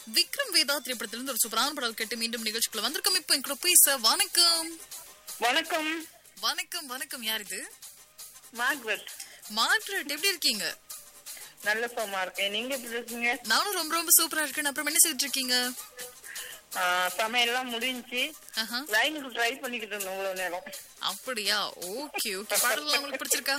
விக்ரம் வேதா திரைப்படத்திலிருந்து ஒரு சூப்பரான பாடல் கேட்டு மீண்டும் நிகழ்ச்சிக்குள்ள வந்திருக்கோம் இப்போ என் கூட பேச வணக்கம் வணக்கம் வணக்கம் வணக்கம் யார் இது மார்க்ரெட் மார்க்ரெட் எப்படி இருக்கீங்க நல்ல சோமா இருக்கேன் நீங்க எப்படி இருக்கீங்க நானும் ரொம்ப ரொம்ப சூப்பரா இருக்கேன் அப்புறம் என்ன செய்துட்டு இருக்கீங்க ஆ, சமையல்லாம் முடிஞ்சுச்சு ஆஹா லைனுக்கு ட்ரை பண்ணிக்கிட்டு இருந்தோம் இவ்வளவு நேரம் அப்படியா ஓகே ஓகே பாடலாம் உங்களுக்கு பிடிச்சிருக்கா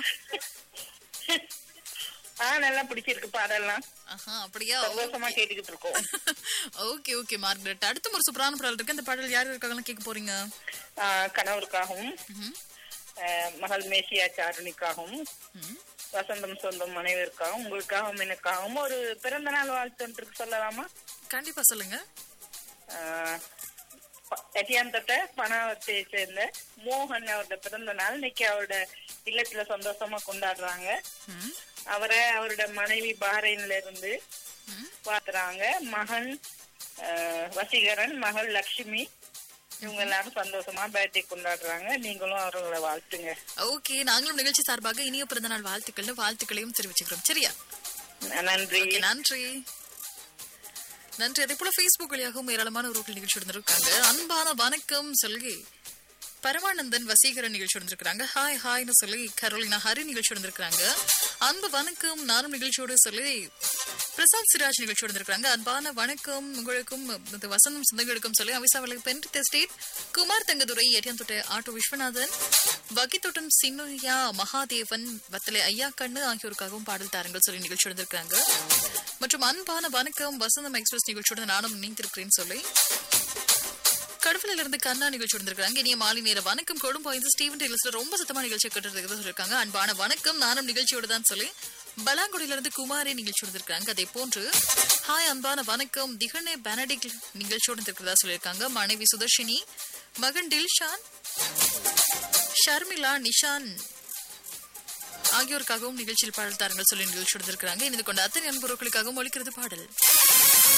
ஆ நல்லா பிடிச்சிருக்கு பாடலாம் ஆஹா அப்படியா சந்தோஷமா கேட்டுக்கிட்டு இருக்கோம் ஓகே ஓகே மார்க்ரெட் அடுத்த ஒரு சூப்பரான பாடல் இருக்கு அந்த பாடல் யார் இருக்காங்கன்னு கேட்க போறீங்க ஆ, கணவருக்காகவும் ம்ஹும். ஆ, மகள் மேசியா சாருணிக்காகவும் ம். வசந்தம் சொந்தம் மனைவிற்காகவும் உங்களுக்காகவும் எனக்காகவும் ஒரு பிறந்த நாள் வாழ்த்து ஒன்றுக்கு சொல்லலாமா கண்டிப்பா சொல்லுங்க ஆ, ப- எட்டியாந்தட்ட பணவத்தை சேர்ந்த மோகன் அவரோட பிறந்த நாள் இன்னைக்கு அவரோட இல்லத்துல சந்தோஷமா கொண்டாடுறாங்க ம். அவரை அவரோட மனைவி பாரைன்ல இருந்து ம். பாத்துறாங்க மகன் ஆஹ், வசீகரன் மகள் லட்சுமி இவங்க எல்லாரும் சந்தோஷமா பர்த்டே கொண்டாடுறாங்க நீங்களும் அவர்களை வாழ்த்துங்க ஓகே நாங்களும் நிகழ்ச்சி சார்பாக இனிய பிறந்தநாள் வாழ்த்துக்கள் வாழ்த்துக்களையும் தெரிவிச்சுக்கிறோம் சரியா நன்றி ஓகே நன்றி நன்றி அதே போல Facebook வழியாகவும் ஏராளமான உறவுகள் நிகழ்ச்சி இருந்திருக்காங்க அன்பான வணக்கம் சொல்லி பரமானந்தன் வசீகரன் நிகழ்ச்சி இருந்திருக்காங்க ஹாய் ஹாய்னு சொல்லி கரோலினா ஹரி நிகழ்ச்சி இருந்திருக்காங்க அன்பு வணக்கம் நானும் நிகழ்ச்சியோடு சொல்லி பிரசாந்த் சிராஜ் நிகழ்ச்சி இருந்திருக்காங்க அன்பான வணக்கம் உங்களுக்கும் இந்த வசந்தம் சொந்தங்களுக்கும் சொல்லி அவிசாவளை பென்ட் ஸ்டேட் குமார் தங்கதுரை எட்டியாந்தொட்டை ஆட்டோ விஸ்வநாதன் வகித்தொட்டன் சின்னுயா மகாதேவன் வத்தலை ஐயா கண்ணு ஆகியோருக்காகவும் பாடல் தாருங்கள் சொல்லி நிகழ்ச்சி இருந்திருக்காங்க மற்றும் அன்பான வணக்கம் வசந்தம் எக்ஸ்பிரஸ் நிகழ்ச்சியோட நானும் இணைந்திருக்கிறேன்னு சொல்லி கடவுளில இருந்து கண்ணா நிகழ்ச்சி இருந்திருக்காங்க இனிய மாலை நேர வணக்கம் கொடும் பாய்ந்து ஸ்டீவன் டெய்லர்ஸ்ல ரொம்ப சத்தமா நிகழ்ச்சி கேட்டு சொல்லிருக்காங்க அன்பான வணக்கம் நானும் நிகழ்ச்சியோட தான் சொல்லி பலாங்குடியில இருந்து குமாரே நிகழ்ச்சி இருந்திருக்காங்க அதே போன்று ஹாய் அன்பான வணக்கம் திகனே பெனடிக் நிகழ்ச்சியோட இருக்கிறதா சொல்லியிருக்காங்க மனைவி சுதர்ஷினி மகன் டில்ஷான் ஷர்மிளா நிஷான் ஆகியோருக்காகவும் நிகழ்ச்சியில் பாடல் தாருங்கள் சொல்லி நிகழ்ச்சி இருந்திருக்காங்க இணைந்து கொண்ட அத்தனை அன்புறவுகளுக்காகவும் ஒழிக்கிறது பாடல்